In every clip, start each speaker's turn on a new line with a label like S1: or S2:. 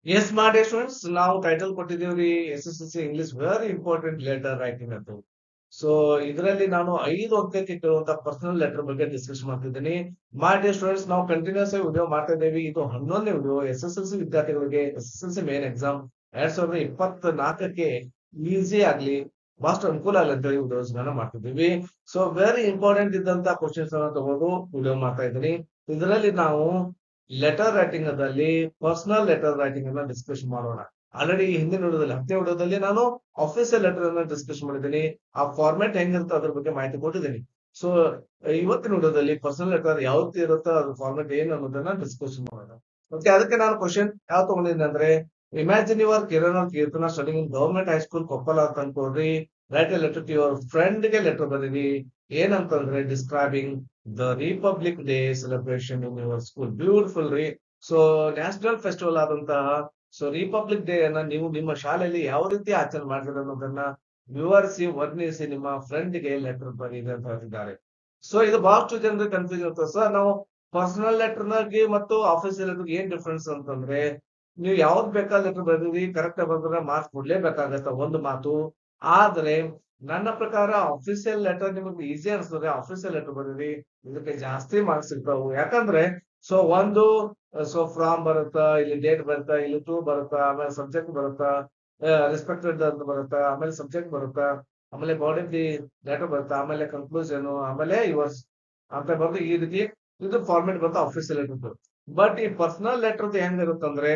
S1: S ಮಾಡಿ students ನಾವು title ಕೊಟ್ಟಿದ್ದೀವ್ರಿ S S L C English very important letter writing ಅಂತ ಸೊ ಇದರಲ್ಲಿ ನಾನು ಐದು ಅಂಕಕ್ಕೆ ಕೇಳುವಂತ ಪರ್ಸನಲ್ ಲೆಟರ್ ಬಗ್ಗೆ ಡಿಸ್ಕಸ್ ಮಾಡ್ತಿದ್ದೀನಿ ಮಾಡಿ ಸ್ಟೂಡೆಂಟ್ಸ್ ನಾವು ಕಂಟಿನ್ಯೂಸ್ ಆಗಿ ವಿಡಿಯೋ ಮಾಡ್ತಾ ಇದ್ದೇವೆ ಇದು ಹನ್ನೊಂದನೇ video S S L C ವಿದ್ಯಾರ್ಥಿಗಳಿಗೆ S S L C main exam ಎರಡ್ ಸಾವಿರದ ಇಪ್ಪತ್ತ್ ನಾಲ್ಕಕ್ಕೆ ಈಸಿ ಆಗ್ಲಿ ಬಹಳಷ್ಟು ಅನುಕೂಲ ಆಗಲಿ ಅಂತ ಹೇಳಿ ವಿಡಿಯೋಸ್ ಗಳನ್ನ ಮಾಡ್ತಿದ್ದೀವಿ ಸೊ ವೆರಿ ಇಂಪಾರ್ಟೆಂಟ್ ಇದ್ದಂತ ಕ್ವಶನ್ಸ್ ಅನ್ನ ತಗೊಂಡು ವಿಡಿಯೋ ಮಾಡ್ತಾ ಇದ್ದೀನಿ ಇದರಲ್ಲಿ ನಾವು ಲೆಟರ್ ರೈಟಿಂಗ್ ಅದಲ್ಲಿ ಪರ್ಸನಲ್ ಲೆಟರ್ ರೈಟಿಂಗ್ ಅನ್ನ ಡಿಸ್ಕಸ್ ಮಾಡೋಣ ಆಲ್ರೆಡಿ ಹಿಂದಿನ ವಿಡಿಯೋದಲ್ಲಿ ಹತ್ತನೇ ವಿಡಿಯೋದಲ್ಲಿ ನಾನು ಆಫೀಸಿಯಲ್ ಲೆಟರ್ ಅನ್ನ ಡಿಸ್ಕಸ್ ಮಾಡಿದ್ದೀನಿ ಆ ಫಾರ್ಮೆಟ್ ಹೆಂಗಿರುತ್ತೆ ಅದ್ರ ಬಗ್ಗೆ ಮಾಹಿತಿ ಕೊಟ್ಟಿದ್ದೀನಿ ಸೊ ಇವತ್ತಿನ ವಿಡಿಯೋದಲ್ಲಿ ಪರ್ಸನಲ್ ಲೆಟರ್ ಯಾವ ರೀತಿ ಇರುತ್ತೋ ಅದ್ರ ಫಾರ್ಮೆಟ್ ಏನ್ ಅನ್ನೋದನ್ನ ಡಿಸ್ಕಸ್ ಮಾಡೋಣ ಓಕೆ ಅದಕ್ಕೆ ನಾನು ಕ್ವಶನ್ ಯಾವ ತಗೊಂಡಿದ್ದೀನಿ ಅಂದ್ರೆ imagine your Kiran Keerthana studying in government high school Koppal ಅಂತ ಅನ್ಕೊಳ್ರಿ write a letter to your friend ಗೆ ಲೆಟರ್ ಬರೀರಿ ಏನಂತಂದ್ರೆ describing the Republic Day celebration in your school beautiful ರೀ ಸೊ ನ್ಯಾಷನಲ್ ಫೆಸ್ಟಿವಲ್ ಆದಂತಹ ಸೊ ರಿಪಬ್ಲಿಕ್ ಡೇ ಅನ್ನ ನೀವು ನಿಮ್ಮ ಶಾಲೆಯಲ್ಲಿ ಯಾವ ರೀತಿ ಆಚರಣೆ ಮಾಡ್ತೀರ ಅನ್ನೋದನ್ನ ವಿವರಿಸಿ ವರ್ಣಿಸಿ ನಿಮ್ಮ ಫ್ರೆಂಡ್ ಗೆ ಲೆಟರ್ ಬರೀರಿ ಅಂತ ಹೇಳ್ತಿದ್ದಾರೆ ಸೊ ಇದು ಬಹಳಷ್ಟು ಜನರಿಗೆ ಕನ್ಫ್ಯೂಸ್ ಇರ್ತದೆ ಸರ್ ನಾವು ಪರ್ಸನಲ್ ಲೆಟರ್ ಗೆ ಮತ್ತು ಆಫೀಸಿಯಲ್ ಲೆಟರ್ ಏನ್ ಡಿಫ್ರೆನ್ಸ್ ಅಂತಂದ್ರೆ ನೀವು ಯಾವ್ದು ಬೇಕಾದ ಲೆಟರ್ ಬರೆದಿರಿ ಕರೆಕ್ಟ್ ಬಂದ್ರೆ ಮಾರ್ಕ್ಸ್ ಕೊಡ್ಲೇಬೇಕಾಗತ್ತ ಒಂದು ಮಾತು ಆದ್ರೆ ನನ್ನ ಪ್ರಕಾರ ಅಫಿಸಿಯಲ್ ಲೆಟರ್ ನಿಮಗೆ ಈಸಿ ಅನ್ಸ್ತದೆ ಅಫಿಸಿಯಲ್ ಲೆಟರ್ ಬರೀರಿ ಇದಕ್ಕೆ ಜಾಸ್ತಿ ಮಾರ್ಕ್ಸ್ ಸಿಗ್ತಾವು ಯಾಕಂದ್ರೆ ಸೊ ಒಂದು ಸೊ ಫ್ರಾಮ್ ಬರುತ್ತಾ ಇಲ್ಲಿ ಡೇಟ್ ಬರುತ್ತಾ ಇಲ್ಲಿ ಟೂ ಬರುತ್ತಾ ಆಮೇಲೆ ಸಬ್ಜೆಕ್ಟ್ ಬರುತ್ತಾ ರೆಸ್ಪೆಕ್ಟೆಡ್ ಅಂತ ಬರುತ್ತಾ ಆಮೇಲೆ ಸಬ್ಜೆಕ್ಟ್ ಬರುತ್ತಾ ಆಮೇಲೆ ಬಾಡಿ ದಿ ಲೆಟರ್ ಬರುತ್ತಾ ಆಮೇಲೆ ಕನ್ಕ್ಲೂಷನ್ ಆಮೇಲೆ ಯುವರ್ಸ್ ಅಂತ ಬರುತ್ತೆ ಈ ರೀತಿ ಇದು ಫಾರ್ಮೆಟ್ ಬರುತ್ತೆ ಅಫಿಸಿಯಲ್ ಲೆಟರ್ ಬಟ್ ಈ ಪರ್ಸನಲ್ ಲೆಟರ್ ಹೆಂಗಿರುತ್ತಂದ್ರೆ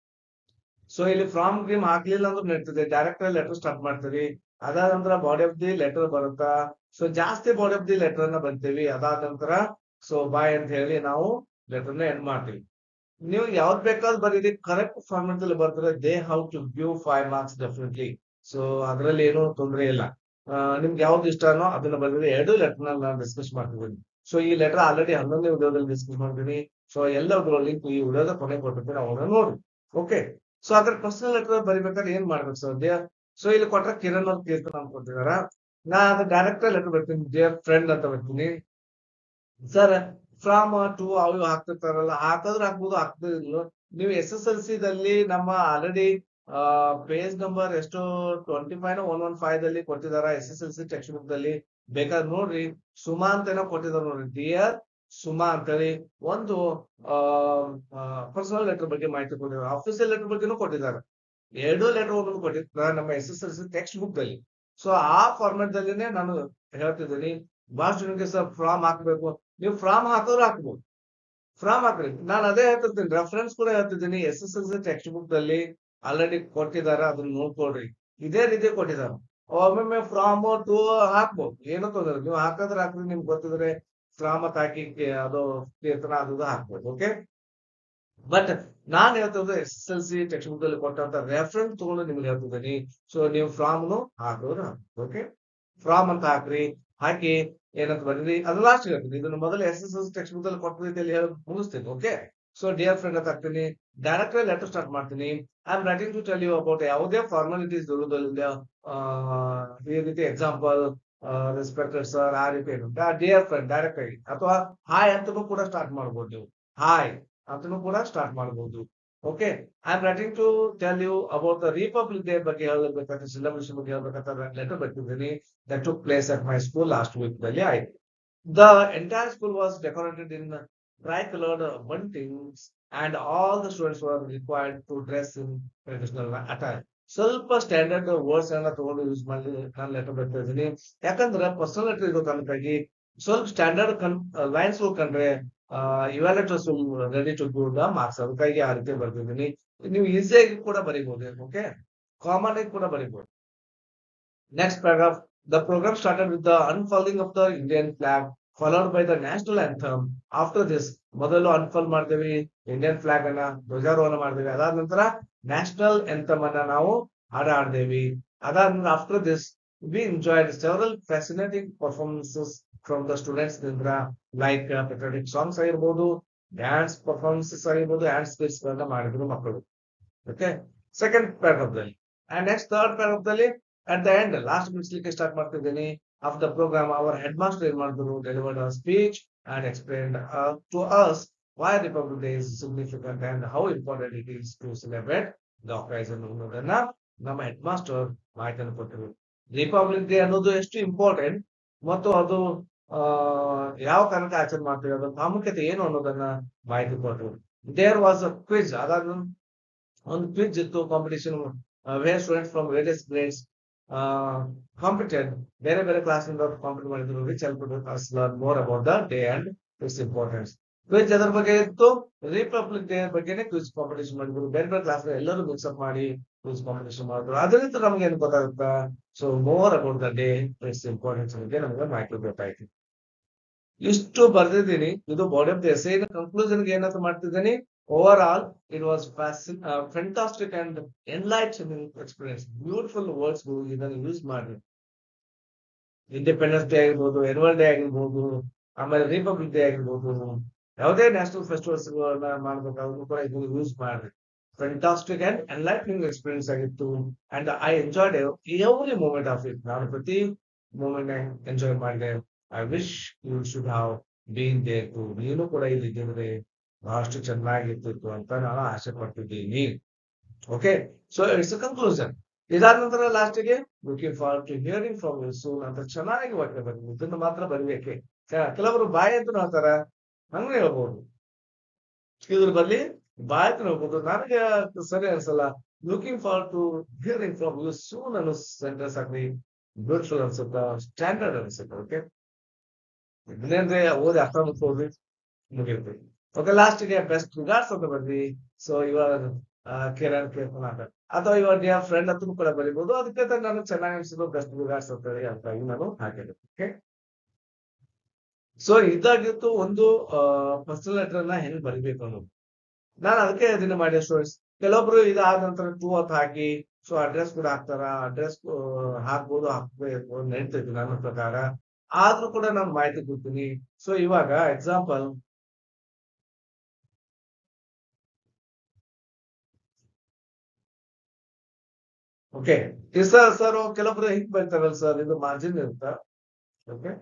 S1: ಸೊ ಇಲ್ಲಿ ಫ್ರಾಮ್ ಗ್ರೀಮ್ ಹಾಕ್ಲಿಲ್ಲ ಅಂದ್ರೆ ನಡೀತದೆ ಡೈರೆಕ್ಟ್ ಲೆಟರ್ ಸ್ಟಾರ್ಟ್ ಮಾಡ್ತೀವಿ ಅದಾದ ನಂತರ ಬಾಡಿ ಆಫ್ ದಿ ಲೆಟರ್ ಬರುತ್ತಾ ಸೊ ಜಾಸ್ತಿ ಬಾಡಿ ಆಫ್ ದಿ ಲೆಟರ್ ಅನ್ನ ಬಂತೀವಿ ಅದಾದ ನಂತರ ಸೊ ಬಾಯ್ ಅಂತ ಹೇಳಿ ನಾವು ಲೆಟರ್ ನ ಎಂಡ್ ಮಾಡ್ತೀವಿ ನೀವು ಯಾವ್ದು ಬೇಕಾದ್ ಬರೀರಿ ಕರೆಕ್ಟ್ ಫಾರ್ಮೆಟ್ ಅಲ್ಲಿ ಬರ್ತಾರೆ they how to give five marks definitely so ಅದರಲ್ಲಿ ಏನು ತೊಂದರೆ ಇಲ್ಲ ನಿಮ್ಗೆ ಯಾವ್ದು ಇಷ್ಟನೋ ಅದನ್ನ ಬರೆದ್ರೆ ಎರಡು ಲೆಟರ್ ನಾನು ಡಿಸ್ಕಸ್ ಮಾಡ್ತಿದ್ದೀನಿ ಸೊ ಈ ಲೆಟರ್ ಆಲ್ರೆಡಿ ಹನ್ನೊಂದನೇ ವಿಡಿಯೋದಲ್ಲಿ ಡಿಸ್ಕಸ್ ಮಾಡ್ತೀನಿ ಸೊ ಎಲ್ಲ ಲಿಂಕ್ ಈ ವಿಡಿಯೋದ ಕೊನೆ ಕೊಟ್ಟಿರ್ತೀನಿ ಅವನ್ನ ನೋಡಿ ಓಕೆ ಸೊ ಅದ್ರ ಪರ್ಸನಲ್ ಲೆಟರ್ ಬರಿಬೇಕಾದ್ರೆ ಏನ್ ಮಾಡ್ಬೇಕು ಸರ್ ದೇ ಸೊ ಇಲ್ಲಿ ಕೊಟ್ರೆ ಕಿರಣ್ ಅವ್ರ ಕೀರ್ತನ ಅನ್ಕೊಟ್ಟಿದಾರ ನಾ ಅದು ಡೈರೆಕ್ಟ್ ಲೆಟರ್ ಬರ್ತೀನಿ ಡಿಯರ್ ಫ್ರೆಂಡ್ ಅಂತ ಬರ್ತೀನಿ ಸರ್ ಫ್ರಾಮ್ ಟು ಅವು ಹಾಕ್ತಿರ್ತಾರಲ್ಲ ಹಾಕಿದ್ರೆ ಹಾಕ್ಬೋದು ಹಾಕ್ತಿರ್ಲಿಲ್ಲ ನೀವು ಎಸ್ ಎಸ್ ಎಲ್ ಸಿ ದಲ್ಲಿ ನಮ್ಮ ಆಲ್ರೆಡಿ ಪೇಜ್ ನಂಬರ್ ಎಷ್ಟು twenty five one one five ದಲ್ಲಿ ಕೊಟ್ಟಿದಾರ S S L C text book ದಲ್ಲಿ ಬೇಕಾದ್ರೆ ನೋಡ್ರಿ ಸುಮಾ ಅಂತ ಏನೋ ಕೊಟ್ಟಿದಾರ ನೋಡ್ರಿ ಡಿಯರ್ ಸುಮಾ ಅಂತೇಳಿ ಒಂದು ಪರ್ಸನಲ್ ಲೆಟರ್ ಬಗ್ಗೆ ಮಾಹಿತಿ ಕೊಟ್ಟಿದ್ದಾರೆ ಆಫೀಸಿಯಲ್ ಲೆಟರ್ ಬಗ್ಗೆನೂ ಕೊಟ್ಟಿದ್ದಾರೆ ಎರಡು ಲೆಟರ್ ಒಂದೊಂದು ಕೊಟ್ಟಿದ್ದಾರೆ ನಮ್ಮ S S L C text book ದಲ್ಲಿ ಸೊ ಆ ಫಾರ್ಮೆಟ್ ದಲ್ಲಿನೇ ನಾನು ಹೇಳ್ತಿದ್ದೀನಿ ಬಹಳಷ್ಟು ಜನಕ್ಕೆ ಸರ್ ಫ್ರಾಮ್ ಹಾಕ್ಬೇಕು ನೀವು ಫ್ರಾಮ್ ಹಾಕಿದ್ರೆ ಹಾಕ್ಬೋದು ಫ್ರಾಮ್ ಹಾಕ್ರಿ ನಾನು ಅದೇ ಹೇಳ್ತಿರ್ತೀನಿ ರೆಫರೆನ್ಸ್ ಕೂಡ ಹೇಳ್ತಿದ್ದೀನಿ S S L C text book ದಲ್ಲಿ ಆಲ್ರೆಡಿ ಕೊಟ್ಟಿದ್ದಾರೆ ಅದನ್ನ ನೋಡ್ಕೊಡ್ರಿ ಇದೇ ರೀತಿ ಕೊಟ್ಟಿದ್ದಾರೆ ಒಮ್ಮೊಮ್ಮೆ ಫ್ರಾಮ್ ಟು ಹಾಕ್ಬೋದು ಏನೋ ತೊಂದ್ರೆ ನೀವು ಹಾಕಿದ್ರೆ ಹಾಕ್ರಿ ನಿಮ್ಗೆ ಗೊತ್ತಿದ್ರೆ ಫ್ರಾಮ್ ಅಂತ ಹಾಕಿ ಅದು ಕೀರ್ತನ ಅದು ಹಾಕ್ಬೋದು ಓಕೆ ಬಟ್ ನಾನ್ ಹೇಳ್ತಿರೋದು S S L C text textbook ಅಲ್ಲಿ ಕೊಟ್ಟಂತ ರೆಫರೆನ್ಸ್ ತಗೊಂಡು ನಿಮ್ಗೆ ಹೇಳ್ತಿದ್ದೀನಿ ಸೊ ನೀವು ಫ್ರಾಮ್ನು ಹಾಕೋರು ಓಕೆ ಫ್ರಾಮ್ ಅಂತ ಹಾಕ್ರಿ ಹಾಕಿ ಏನಂತ ಬರೀರಿ ಅದು ಲಾಸ್ಟ್ ಹೇಳ್ತೀನಿ ಇದನ್ನ ಮೊದಲು S S L textbook ಅಲ್ಲಿ ಕೊಟ್ಟ ರೀತಿಯಲ್ಲಿ ಹೇಳಿ ಮುಗಿಸ್ತೀನಿ ಓಕೆ ಸೊ ಡಿಯರ್ ಫ್ರೆಂಡ್ ಅಂತ ಹಾಕ್ತೀನಿ ಡೈರೆಕ್ಟ್ ಲೆಟರ್ ಸ್ಟಾರ್ಟ್ ಮಾಡ್ತೀನಿ I am writing to tell you about ಯಾವುದೇ ಫಾರ್ಮಾಲಿಟೀಸ್ ಇರುವುದಿಲ್ಲ ಈ ರೀತಿ ಎಕ್ಸಾಂಪಲ್ ರೆಸ್ಪೆಕ್ಟೆಡ್ ಸರ್ ಆ ರೀತಿ ಇರುತ್ತೆ ಡಿಯರ್ ಫ್ರೆಂಡ್ ಡೈರೆಕ್ಟ್ ಆಗಿ ಅಥವಾ ಹಾಯ್ ಅಂತನೂ ಕೂಡ ಸ್ಟಾರ್ಟ್ ಮಾಡ್ಬೋದು ನೀವು ಹಾಯ್ ಅಂತನೂ ಕೂಡ ಸ್ಟಾರ್ಟ್ ಮಾಡಬಹುದು okay I am writing to tell you about the Republic Day ಬಗ್ಗೆ ಹೇಳಬೇಕಾದ್ರೆ ಸೆಲೆಬ್ರೇಷನ್ ಬಗ್ಗೆ ಹೇಳ್ಬೇಕಾದ್ರೆ ಲೆಟರ್ ಬರ್ತಿದ್ದೀನಿ that took place at my school last week ದಲ್ಲಿ ಆಯ್ತು the entire school was decorated in tricoloured buntings and all the students were required to dress in traditional attire ಸ್ವಲ್ಪ standard words ಎಲ್ಲ ತಗೊಂಡು use ಮಾಡಿ ನಾನು letter ಬರ್ತಾ ಇದ್ದೀನಿ ಯಾಕಂದ್ರೆ ಪರ್ಸನಲ್ ಲೆಟರ್ ಇರೋ ಕಾರಣಕ್ಕಾಗಿ ಸ್ವಲ್ಪ ಸ್ಟ್ಯಾಂಡರ್ಡ್ ಕನ್ ಲೈನ್ಸ್ ಕಂಡ್ರೆ evaluators ready to give the marks ಅದಕ್ಕಾಗಿ ಆ ರೀತಿ ಬರ್ತಿದ್ದೀನಿ ನೀವು ಈಸಿಯಾಗಿ ಕೂಡ ಬರೀಬಹುದು ಓಕೆ ಕಾಮನ್ ಆಗಿ ಕೂಡ ಬರೀಬಹುದು next paragraph the programme started with the unfolding of the Indian flag followed by the national anthem after this ಮೊದಲು ಅನ್ಫಾಲ್ ಮಾಡ್ತೇವೆ ಇಂಡಿಯನ್ ಫ್ಲಾಗ್ ಅನ್ನ ಧ್ವಜಾರೋಹಣ ಮಾಡ್ತೇವೆ ಅದಾದ ನಂತರ ನ್ಯಾಷನಲ್ ಎಂಥಮ್ ಅನ್ನ ನಾವು ಹಾಡ ಆಡ್ದೇವಿ ಅದಾದ after this we enjoyed several fascinating performances from the students ನಿಂದ್ರ ಲೈಕ್ ಪೆಟ್ರೋಟಿಕ್ ಸಾಂಗ್ಸ್ ಆಗಿರ್ಬೋದು ಡ್ಯಾನ್ಸ್ ಪರ್ಫಾರ್ಮೆನ್ಸಸ್ ಆಗಿರ್ಬೋದು ಹ್ಯಾಂಡ್ ಸ್ಕಿಲ್ಸ್ ಗಳನ್ನ ಮಾಡಿದ್ರು ಮಕ್ಕಳು ಓಕೆ ಸೆಕೆಂಡ್ ಪ್ಯಾರಾಗ್ರಾಫ್ ದಲ್ಲಿ ಅಂಡ್ ನೆಕ್ಸ್ಟ್ ಥರ್ಡ್ ಪ್ಯಾರಾಗ್ರಾಫ್ ದಲ್ಲಿ ಅಟ್ ದ ಎಂಡ್ ಲಾಸ್ಟ್ ಮುಗಿಸ್ಲಿಕ್ಕೆ ಸ್ಟಾರ್ಟ್ ಮಾಡ್ತಿದ್ದೀನಿ of the programme our headmaster ಏನ್ ಮಾಡಿದ್ರು delivered a speech and explain to us why Republic Day is significant and how important it is to celebrate the occasion ಅನ್ನೋದನ್ನ ನಮ್ಮ head master ಮಾಹಿತಿಯನ್ನು ಕೊಟ್ಟರು republic day ಅನ್ನೋದು ಎಷ್ಟು important ಮತ್ತು ಅದು ಆ ಯಾವ ಕಾರಣಕ್ಕೆ ಆಚರಣೆ ಮಾಡ್ತೀವಿ ಅದರ ಪ್ರಾಮುಖ್ಯತೆ ಏನು ಅನ್ನೋದನ್ನ ಮಾಹಿತಿ ಕೊಟ್ಟರು ದೇರ್ ವಾಸ್ ಅ ಕ್ವಿಜ್ ಅದಾದ ಒಂದು ಕ್ವಿಜ್ ಇತ್ತು competition where students from various grades competed ಬೇರೆ ಬೇರೆ ಕ್ಲಾಸ್ ಇಂದ ಕಾಂಪಿಟ್ ಮಾಡಿದ್ರು which help us learn more about the day and its importance quiz ಅದರ ಬಗ್ಗೆ ಇತ್ತು ರಿಪಬ್ಲಿಕ್ ಡೇ ಬಗ್ಗೆನೇ ಕ್ವಿಜ್ ಕಾಂಪಿಟೇಷನ್ ಮಾಡಿದ್ರು ಬೇರೆ ಬೇರೆ ಕ್ಲಾಸ್ ಎಲ್ಲರೂ ಮಿಕ್ಸ್ ಅಪ್ ಮಾಡಿ ಕ್ವಿಜ್ ಕಾಂಪಿಟೇಷನ್ ಮಾಡಿದ್ರು ಅದರಿಂದ ನಮ್ಗೆ ಏನು ಗೊತ್ತಾಗುತ್ತಾ so more about the day its importance ಬಗ್ಗೆ ನಮ್ಗೆ ಮಾಹಿತಿ ಗೊತ್ತಾಯ್ತು ಇಷ್ಟು ಬರ್ದಿದ್ದೀನಿ ಇದು body of the SI conclusion ಏನಂತ ಮಾಡ್ತಿದ್ದೀನಿ overall it was fantastic and enlightening experience beautiful words ಇದನ್ನು ಯೂಸ್ ಮಾಡಿ ಇಂಡಿಪೆಂಡೆನ್ಸ್ ಡೇ ಆಗಿರ್ಬೋದು ಎನ್ವಲ್ ಡೇ ಆಗಿರ್ಬೋದು ಆಮೇಲೆ ರಿಪಬ್ಲಿಕ್ ಡೇ ಆಗಿರ್ಬೋದು ಯಾವುದೇ ನ್ಯಾಷನಲ್ ಫೆಸ್ಟಿವಲ್ಸ್ ಮಾಡ್ಬೇಕಾದ್ರೂ ಕೂಡ ಇದನ್ನು ಯೂಸ್ ಮಾಡ್ರಿ ಫ್ಯಾಂಟಾಸ್ಟಿಕ್ ಅಂಡ್ ಎನ್ಲೈಟ್ನಿಂಗ್ ಎಕ್ಸ್ಪೀರಿಯನ್ಸ್ ಆಗಿತ್ತು and I enjoyed every moment of it ನಾನು ಪ್ರತಿ ಮೂಮೆಂಟ್ ಎಂಜಾಯ್ ಮಾಡಿದೆ I wish you should have been there too ನೀನು ಕೂಡ ಇಲ್ಲಿ ಇದ್ದಿದ್ರೆ ಬಹಳಷ್ಟು ಚೆನ್ನಾಗಿರ್ತಿತ್ತು ಅಂತ ನಾನು ಆಸೆ ಪಡ್ತಿದ್ದೀನಿ ಓಕೆ ಸೊ ಇಟ್ಸ್ ಕನ್ಕ್ಲೂಷನ್ ಇದಾದ ನಂತರ ಲಾಸ್ಟಿಗೆ looking for to hearing from you soon ಅಂತ ಚೆನ್ನಾಗಿ ವಾಕ್ಯ ಬರೀ ಇದನ್ನು ಮಾತ್ರ ಬರೀಬೇಕೆ ಕೆಲವರು ಬಾಯಿ ಅಂತ ಹೇಳ್ತಾರ ಹಂಗೆ ಹೇಳ್ಬೋದು ಇದ್ರ ಬದಲಿ ಬಾಯಿ ಅಂತ ಹೇಳ್ಬೋದು ನನಗೆ ಸರಿ ಅನ್ಸಲ್ಲ looking for to hearing from you soon ಅನ್ನೋ ಸೆಂಟೆನ್ಸ್ ಆಗ್ಲಿ ಬ್ಯೂಟಿಫುಲ್ ಅನ್ಸುತ್ತ ಸ್ಟ್ಯಾಂಡರ್ಡ್ ಅನ್ಸುತ್ತೆ ಓಕೆ ಇದನ್ನೇಂದ್ರೆ ಓದಿ ಅರ್ಥ ಮಾಡ್ಕೋದ್ರಿ ಮುಗಿರ್ತೀವಿ ಓಕೆ ಲಾಸ್ಟಿಗೆ ಬೆಸ್ಟ್ ರಿಗಾರ್ಡ್ಸ್ ಅಂತ ಬರ್ದಿ ಸೊ ಇವಾಗ ಕಿರಣ್ ಕೀರ್ತನ ಅಂತ ಅಥವಾ ಇವಾಗ ಡಿಯರ್ ಫ್ರೆಂಡ್ ಅಂತ ಕೂಡ ಬರೀಬಹುದು ಅದಕ್ಕೆ ನನಗೆ ಚೆನ್ನಾಗಿ ಅನ್ಸಿದ್ದು ಬೆಸ್ಟ್ ರಿಗಾರ್ಡ್ಸ್ ಅಂತ ಹೇಳಿ ಅಂತ ನಾನು ಹಾಕಿದೆ ಓಕೆ ಸೊ ಇದಾಗಿತ್ತು ಒಂದು ಪರ್ಸನಲ್ ಲೆಟರ್ ನ ಹೆಂಗ್ ಬರಿಬೇಕು ಅನ್ನೋದು ನಾನು ಅದಕ್ಕೆ ಇದನ್ನ ಮಾಡಿದೆ ಸ್ಟೂಡೆಂಟ್ಸ್ ಕೆಲವೊಬ್ರು ಇದಾದ ನಂತರ ಟೂ ಅಂತ ಹಾಕಿ ಸೊ ಅಡ್ರೆಸ್ ಕೂಡ ಹಾಕ್ತಾರ ಅಡ್ರೆಸ್ ಹಾಕ್ಬೋದು ಹಾಕ್ಬೇಕು ನಡೀತೈತಿ ನನ್ನ ಪ್ರಕಾರ ಆದ್ರೂ ಕೂಡ ನಾನು ಮಾಹಿತಿ ಕೊಡ್ತೀನಿ ಸೊ ಇವಾಗ ಎಕ್ಸಾಂಪಲ್ ಓಕೆ ಸರ್ ಸರ್ ಕೆಲವೊಬ್ರು ಹಿಂಗ್ ಬರ್ತಾರಲ್ಲ ಸರ್ ಇದು ಮಾರ್ಜಿನ್ ಇರುತ್ತಾ ಓಕೆ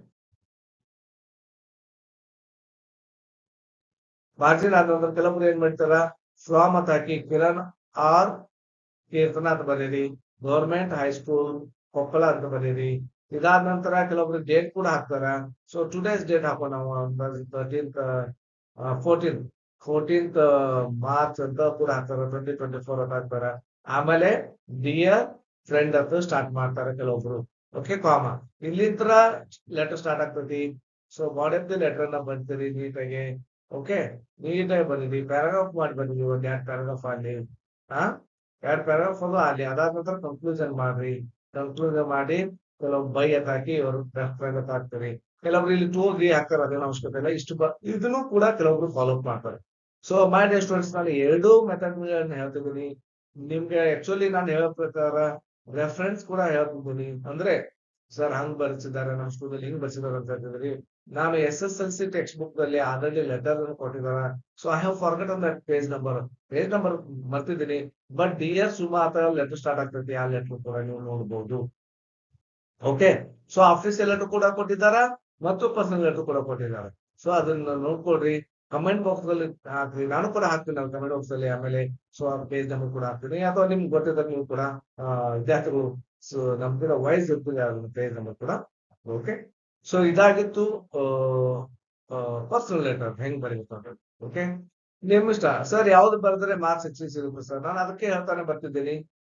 S1: ಮಾರ್ಜಿನ್ ಆದ್ರೆ ಕೆಲವೊಬ್ರು ಏನ್ ಮಾಡ್ತಾರ ಫ್ರಾಮ್ ಅಂತ ಹಾಕಿ ಕಿರಣ್ ಆರ್ ಕೀರ್ತನ ಅಂತ ಬರೀರಿ ಗೌರ್ಮೆಂಟ್ ಹೈಸ್ಕೂಲ್ ಕೊಪ್ಪಳ ಅಂತ ಬರೀರಿ ಇದಾದ ನಂತರ ಕೆಲವೊಬ್ರು ಡೇಟ್ ಕೂಡ ಹಾಕ್ತಾರ ಸೊ ಟುಡೇಸ್ ಡೇಟ್ ಹಾಕೋಣ ನಾವು ತರ್ಟೀನ್ತ್ ಫೋರ್ಟೀನ್ ಫೋರ್ಟೀನ್ತ್ ಮಾರ್ಚ್ ಅಂತ ಕೂಡ ಹಾಕ್ತಾರ ಟ್ವೆಂಟಿ ಟ್ವೆಂಟಿ ಫೋರ್ ಅಂತ ಹಾಕ್ತಾರ ಆಮೇಲೆ ಡಿಯರ್ ಫ್ರೆಂಡ್ ಅಂತ ಸ್ಟಾರ್ಟ್ ಮಾಡ್ತಾರೆ ಕೆಲವೊಬ್ರು ಓಕೆ ಕಾಮ ಇಲ್ಲಿಂತ್ರ ಲೆಟರ್ ಸ್ಟಾರ್ಟ್ ಆಗ್ತೈತಿ so body of the letter ನ ಬರ್ತೀರಿ ನೀಟಾಗಿ ಓಕೆ ನೀಟಾಗಿ ಬಂದಿರಿ ಪ್ಯಾರಾಗ್ರಾಫ್ ಮಾಡಿ ಬಂದಿರಿ ಒಂದ್ ಎರಡ್ ಪ್ಯಾರಾಗ್ರಾಫ್ ಅಲ್ಲಿ ಹಾ ಎರಡ್ ಪ್ಯಾರಾಗ್ರಾಫ್ ಅದು ಅಲ್ಲಿ ಅದಾದ ನಂತರ ಕನ್ಕ್ಲೂಷನ್ ಮಾಡ್ರಿ ಕನ್ಕ್ಲೂಷನ್ ಮಾಡಿ ಕೆಲವು ಬೈ ಅಂತ ಹಾಕಿ ಅವರು ಫ್ರೆಂಡ್ ಅಂತ ಹಾಕ್ತಾರೆ ಕೆಲವೊಬ್ರು ಇಲ್ಲಿ ಟೂ ತ್ರೀ ಹಾಕ್ತಾರೆ ಅದೇನು ಅವಶ್ಯಕತೆ ಇಲ್ಲ ಇಷ್ಟು ಇದನ್ನು ಕೂಡ ಕೆಲವೊಬ್ರು ಫಾಲೋ ಅಪ್ ಮಾಡ್ತಾರೆ ಸೊ ಮೈ ಡೆ ಸ್ಟೂಡೆಂಟ್ಸ್ ನಾನು ಎರಡು ಮೆಥಡ್ ಹೇಳ್ತಿದ್ದೀನಿ ನಿಮ್ಗೆ ಆಕ್ಚುಲಿ ನಾನು ಹೇಳೋ ಪ್ರಕಾರ ರೆಫರೆನ್ಸ್ ಕೂಡ ಹೇಳ್ತಿದ್ದೀನಿ ಅಂದ್ರೆ ಸರ್ ಹಂಗ್ ಬರ್ಸಿದ್ದಾರೆ ನಮ್ಮ ಸ್ಕೂಲಲ್ಲಿ ಹಿಂಗ್ ಬರ್ಸಿದಾರೆ ಅಂತ ಹೇಳ್ತಿದ್ರಿ ನಾನು S S L C text book ದಲ್ಲಿ ಆಲ್ರೆಡಿ ಲೆಟರ್ ಕೊಟ್ಟಿದಾರ so I have forgot that page number page number ಮರ್ತಿದ್ದೀನಿ ಬಟ್ ಡಿ ಎರ್ ಸುಮಾ ಅಂತ ಲೆಟರ್ ಸ್ಟಾರ್ಟ್ ಆಗ್ತೈತಿ ಆ ಲೆಟರ್ ಕೂಡ ನೀವು ನೋಡ್ಬೋದು ಓಕೆ ಸೊ ಆಫೀಸಿಯಲ್ ಲೆಟರ್ ಕೂಡ ಕೊಟ್ಟಿದ್ದಾರ ಮತ್ತು ಪರ್ಸನಲ್ ಲೆಟರ್ ಕೂಡ ಕೊಟ್ಟಿದ್ದಾರೆ ಸೊ ಅದನ್ನ ನೋಡ್ಕೊಡ್ರಿ ಕಮೆಂಟ್ ಬಾಕ್ಸ್ ಅಲ್ಲಿ ಹಾಕ್ರಿ ನಾನು ಕೂಡ ಹಾಕ್ತೀನಿ ನಾನು ಕಮೆಂಟ್ ಬಾಕ್ಸ್ ಅಲ್ಲಿ ಆಮೇಲೆ ಸೊ ಪೇಜ್ ನಂಬರ್ ಕೂಡ ಹಾಕ್ತೀನಿ ಅಥವಾ ನಿಮ್ಗೆ ಗೊತ್ತಿದ್ದಾಗ ನೀವು ಕೂಡ ವಿದ್ಯಾರ್ಥಿಗಳು ಸೊ ನಮ್ ಕೂಡ ವೈಸ್ ಇರ್ತದೆ ಪೇಜ್ ನಂಬರ್ ಕೂಡ ಓಕೆ ಸೊ ಇದಾಗಿತ್ತು ಪರ್ಸನಲ್ ಲೆಟರ್ ಹೆಂಗ್ ಬರೀಬೇಕು ಓಕೆ ನಿಮ್ ಇಷ್ಟ ಸರ್ ಯಾವ್ದು ಬರೆದ್ರೆ ಮಾರ್ಕ್ಸ್ ಹೆಚ್ಚಿಗೆ ಸಿಗುತ್ತೆ ಸರ್ ನಾನು ಅದಕ್ಕೆ ಹೇಳ್ತಾನೆ ಬರ್ತಿದ್ದೀನಿ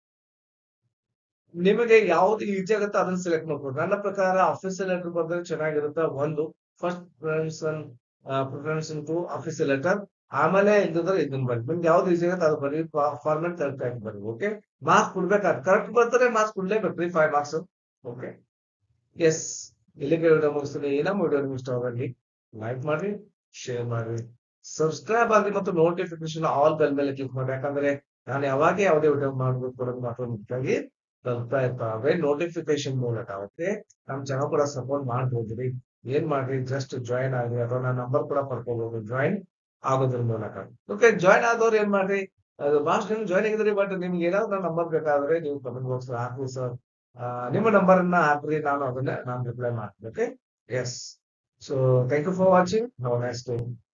S1: ನಿಮಗೆ ಯಾವ್ದು ಈಜಿ ಆಗುತ್ತೆ ಅದನ್ನ ಸೆಲೆಕ್ಟ್ ಮಾಡ್ಬೋದು ನನ್ನ ಪ್ರಕಾರ ಆಫೀಸಿಯಲ್ ಲೆಟರ್ ಬರೆದ್ರೆ ಚೆನ್ನಾಗಿರುತ್ತೆ ಒಂದು first preference preference to official letter ಆಮೇಲೆ ಇದ್ರೆ ಇದನ್ನ ಬರಿ ನಿಮ್ಗೆ ಯಾವ್ದು ಈಸಿ ಆಗುತ್ತೆ ಅದು ಬರೀ ಫಾರ್ಮೆಟ್ ಕರೆಕ್ಟ್ ಆಗಿ ಬರಿ ಓಕೆ ಮಾರ್ಕ್ಸ್ ಕೊಡ್ಬೇಕಾದ್ರೆ ಕರೆಕ್ಟ್ ಬರ್ತಾರೆ ಮಾರ್ಕ್ಸ್ ಕೊಡ್ಲೇಬೇಕ್ರಿ ಫೈವ್ ಮಾರ್ಕ್ಸ್ ಓಕೆ ಎಸ್ ಇಲ್ಲಿಗೆ ವಿಡಿಯೋ ಮುಗಿಸ್ತೀನಿ ನಮ್ಮ ವಿಡಿಯೋ ನಿಮ್ಗೆ ಇಷ್ಟ ಆಗಲಿ ಲೈಕ್ ಮಾಡ್ರಿ ಶೇರ್ ಮಾಡ್ರಿ ಸಬ್ಸ್ಕ್ರೈಬ್ ಆಗ್ರಿ ಮತ್ತು ನೋಟಿಫಿಕೇಶನ್ ಆಲ್ ಬೆಲ್ ಮೇಲೆ ಕ್ಲಿಕ್ ಮಾಡಿ ಯಾಕಂದ್ರೆ ನಾನು ಯಾವಾಗ ಯಾವುದೇ ವಿಡಿಯೋ ಮಾಡ್ಬೇಕು ಕೊಡೋದು ಮಾತ್ರ ಮುಖ್ಯವಾಗಿ ತಲುಪ್ತಾ ಇರ್ತಾವೆ ನೋಟಿಫಿಕೇಶನ್ ಮೂಲಕ ಓಕೆ ನಮ್ ಚಾನಲ್ ಕೂಡ ಸಪೋರ್ಟ್ ಮಾಡ್ಬೋದ್ರಿ ಏನ್ ಮಾಡ್ರಿ ಜಸ್ಟ್ ಜಾಯಿನ್ ಆಗ್ರಿ ಅಥವಾ ನನ್ನ ನಂಬರ್ ಕೂಡ ಪಡ್ಕೋಬಹುದು ಜಾಯಿನ್ ಆಗೋದ್ರ ಮೂಲಕ ಓಕೆ ಜಾಯಿನ್ ಆದವ್ರು ಏನ್ ಮಾಡ್ರಿ ಅದು ಬಹಳಷ್ಟು ಜನ ಜಾಯಿನ್ ಆಗಿದ್ರಿ ಬಟ್ ನಿಮ್ಗೆ ಏನಾದ್ರು ನನ್ನ ನಂಬರ್ ಬೇಕಾದ್ರೆ ನೀವು ಕಮೆಂಟ್ ಬಾಕ್ಸ್ ಹಾಕ್ರಿ ಸರ್ ನಿಮ್ಮ ನಂಬರ್ ಅನ್ನ ಹಾಕ್ರಿ ನಾನು ಅದನ್ನ ನಾನು ರಿಪ್ಲೈ ಮಾಡ್ತೀನಿ okay yes so thank you for watching have nice day